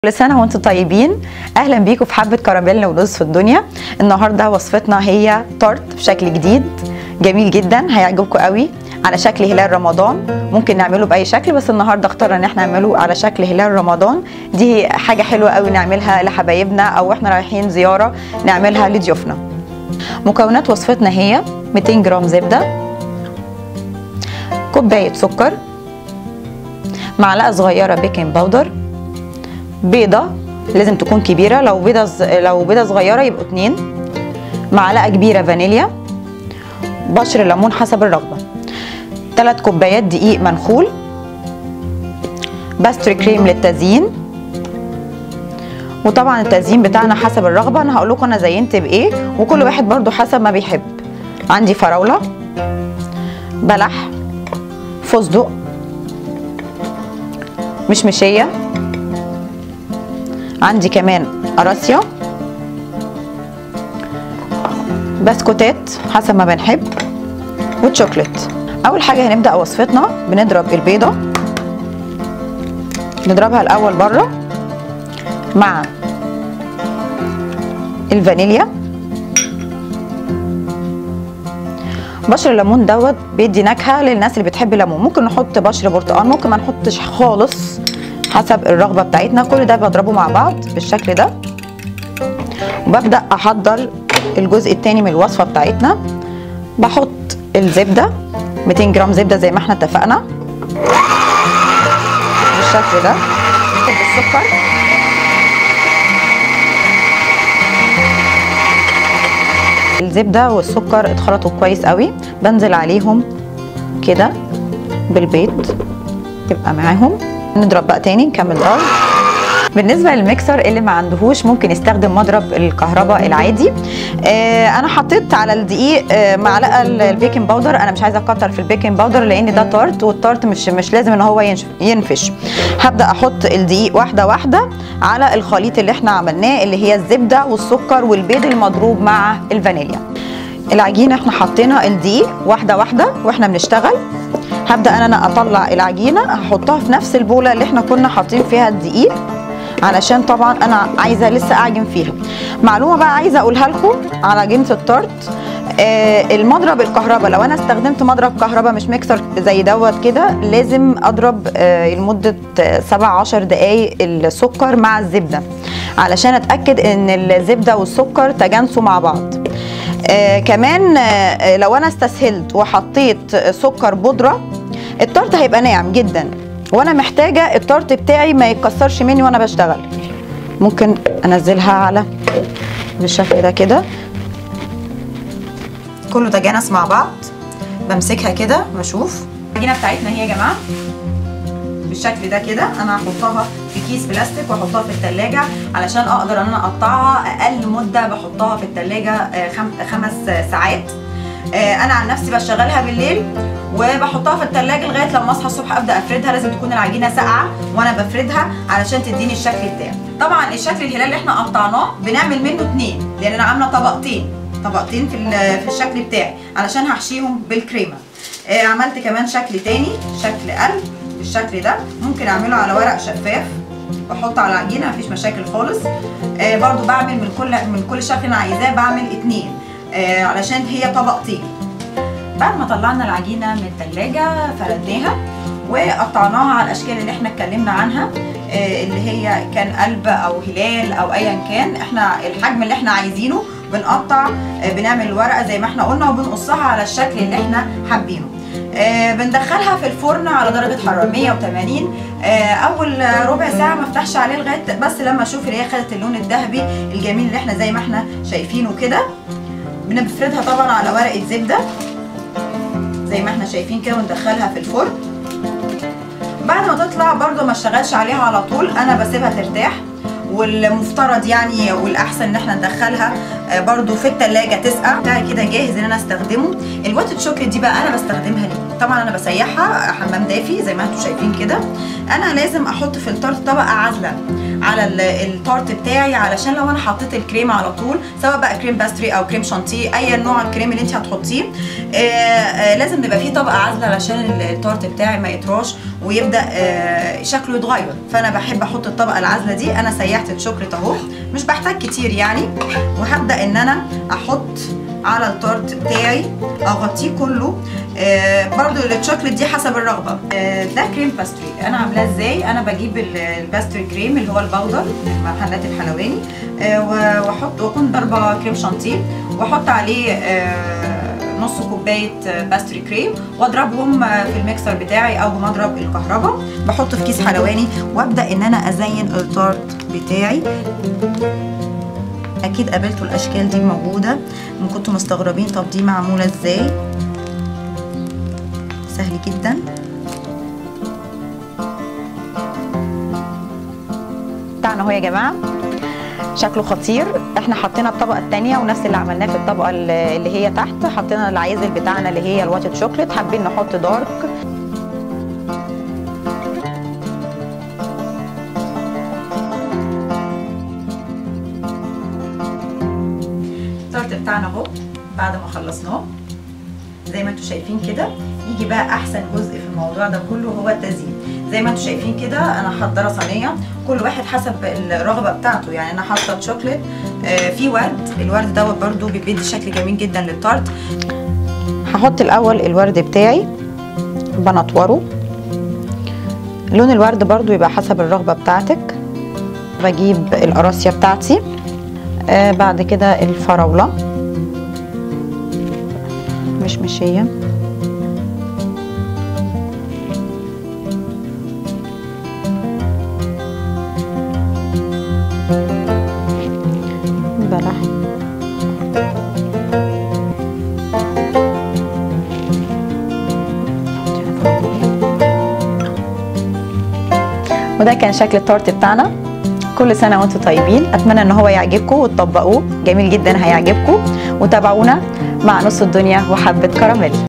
كل سنة وانتم طيبين اهلا بيكم في حبة كراميل ولوز في الدنيا النهاردة وصفتنا هي تارت بشكل جديد جميل جدا هيعجبكم قوي على شكل هلال رمضان ممكن نعمله باي شكل بس النهارده اخترنا ان احنا نعمله على شكل هلال رمضان دي حاجة حلوة قوي نعملها لحبايبنا او احنا رايحين زيارة نعملها لضيوفنا مكونات وصفتنا هي 200 جرام زبدة كوباية سكر معلقة صغيرة بيكنج باودر بيضة لازم تكون كبيرة لو بيضة ز... لو بيضة صغيرة يبقوا اتنين معلقة كبيرة فانيليا بشر ليمون حسب الرغبة تلات كوبايات دقيق منخول باستري كريم للتزيين وطبعا التزيين بتاعنا حسب الرغبة انا هقول لكم انا زينت بايه وكل واحد برضو حسب ما بيحب عندي فراولة بلح فستق مشمشية عندي كمان قراصية بسكوتات حسب ما بنحب وتشوكلت اول حاجه هنبدا وصفتنا بنضرب البيضه نضربها الاول بره مع الفانيليا بشر الليمون دوت بيدي نكهه للناس اللي بتحب الليمون ممكن نحط بشر برتقال ممكن ما نحطش خالص حسب الرغبه بتاعتنا كل ده بضربه مع بعض بالشكل ده وببدا احضر الجزء الثاني من الوصفه بتاعتنا بحط الزبده 200 جرام زبده زي ما احنا اتفقنا بالشكل ده اخد السكر الزبده والسكر اتخلطوا كويس قوي بنزل عليهم كده بالبيض يبقى معاهم نضرب بقى تاني نكمل ضرب بالنسبه للميكسر اللي ما عندهوش ممكن يستخدم مضرب الكهرباء العادي آه انا حطيت على الدقيق آه معلقه البيكنج باودر انا مش عايزه اكتر في البيكنج باودر لان ده تارت والتارت مش مش لازم ان هو ينفش هبدا احط الدقيق واحده واحده على الخليط اللي احنا عملناه اللي هي الزبده والسكر والبيض المضروب مع الفانيليا العجينه احنا حطينا الدقيق واحده واحده واحنا بنشتغل هبدا انا انا اطلع العجينه هحطها في نفس البوله اللي احنا كنا حاطين فيها الدقيق علشان طبعا انا عايزه لسه اعجن فيها معلومه بقى عايزه اقولها لكم على عجينه التارت آه المضرب الكهرباء لو انا استخدمت مضرب كهرباء مش ميكسر زي دوت كده لازم اضرب آه لمده 7 10 دقائق السكر مع الزبده علشان اتاكد ان الزبده والسكر تجانسوا مع بعض آه كمان آه لو انا استسهلت وحطيت سكر بودره التارت هيبقى ناعم جدا وانا محتاجه التارت بتاعي ما يتكسرش مني وانا بشتغل ممكن انزلها على بالشكل ده كده كله تجانس مع بعض بمسكها كده بشوف العجينه بتاعتنا هي يا جماعه بالشكل ده كده انا هحطها في كيس بلاستيك واحطها في التلاجة علشان اقدر ان انا اقطعها اقل مده بحطها في التلاجة خمس ساعات انا عن نفسي بشغلها بالليل وبحطها في التلاجة لغايه لما اصحى الصبح ابدا افردها لازم تكون العجينه ساقعه وانا بفردها علشان تديني الشكل بتاعي طبعا الشكل الهلال اللي احنا قطعناه بنعمل منه اتنين لان انا عامله طبقتين طبقتين في في الشكل بتاعي علشان هحشيهم بالكريمه آه عملت كمان شكل تاني شكل قلب بالشكل ده ممكن اعمله على ورق شفاف بحط على العجينه مفيش مشاكل خالص آه برضو بعمل من كل من كل شكل انا عايزاه بعمل اتنين آه علشان هي طبقتين بعد ما طلعنا العجينه من الثلاجه فردناها وقطعناها على الاشكال اللي احنا اتكلمنا عنها آه اللي هي كان قلب او هلال او ايا كان احنا الحجم اللي احنا عايزينه بنقطع آه بنعمل الورقه زي ما احنا قلنا وبنقصها على الشكل اللي احنا حابينه آه بندخلها في الفرن على درجه حراره 180 اول ربع ساعه ما افتحش عليه لغايه بس لما اشوف اللي هي خدت اللون الذهبي الجميل اللي احنا زي ما احنا شايفينه كده بنفردها طبعا على ورقه زبده زي ما احنا شايفين كده وندخلها في الفرن بعد ما تطلع برده ما اشتغلش عليها على طول انا بسيبها ترتاح والمفترض يعني والاحسن ان احنا ندخلها برده في التلاجة تسقع بتاعي كده جاهز ان انا استخدمه الواتد شوكليت دي بقى انا بستخدمها ليه طبعا انا بسيحها حمام دافي زي ما انتم شايفين كده انا لازم احط في التارت طبقه عازله على التارت بتاعي علشان لو انا حطيت الكريم على طول سواء بقى كريم باستري او كريم شانتيه اي نوع الكريم اللي انت هتحطيه آه آه لازم يبقى فيه طبقه عازله علشان التورت بتاعي ما يطراش ويبدا آه شكله يتغير فانا بحب احط الطبقه العازله دي انا سيحت الشوكليت اهو مش بحتاج كتير يعني وهبدا ان انا احط على التورت بتاعي اغطيه كله آه برضو الشوكليت دي حسب الرغبه آه ده كريم باستري انا عاملاه ازاي انا بجيب الباستري كريم اللي هو البودر من محلات الحلواني آه واحط واكون ضربه كريم شانتيه واحط عليه آه نص كوبايه باستري كريم واضربهم في الميكسر بتاعي او بمضرب الكهرباء بحطه في كيس حلواني وابدا ان انا ازين التارت بتاعي اكيد قابلتوا الاشكال دي موجوده كنتوا مستغربين طب دي معموله ازاي سهل جدا بتاعنا اهو يا جماعه شكله خطير احنا حطينا الطبقه الثانيه ونفس اللي عملناه في الطبقه اللي هي تحت حطينا العازل بتاعنا اللي هي الواتد شوكليت حابين نحط دارك التورت بتاعنا اهو بعد ما خلصناه زي ما انتم شايفين كده يجي بقى احسن جزء في الموضوع ده كله هو التزيين زي ما انتم شايفين كده انا حضره صينيه كل واحد حسب الرغبه بتاعته يعني انا حاطه شوكليت آه في ورد الورد دوت برده بيدي شكل جميل جدا للتارت هحط الاول الورد بتاعي بنطوره لون الورد برضو يبقى حسب الرغبه بتاعتك بجيب القراصيه بتاعتي آه بعد كده الفراوله مش مشيه بلح وده كان شكل التورت بتاعنا كل سنه وانتم طيبين اتمنى ان هو يعجبكم وتطبقوه جميل جدا هيعجبكم وتابعونا مع نص الدنيا وحبه كراميل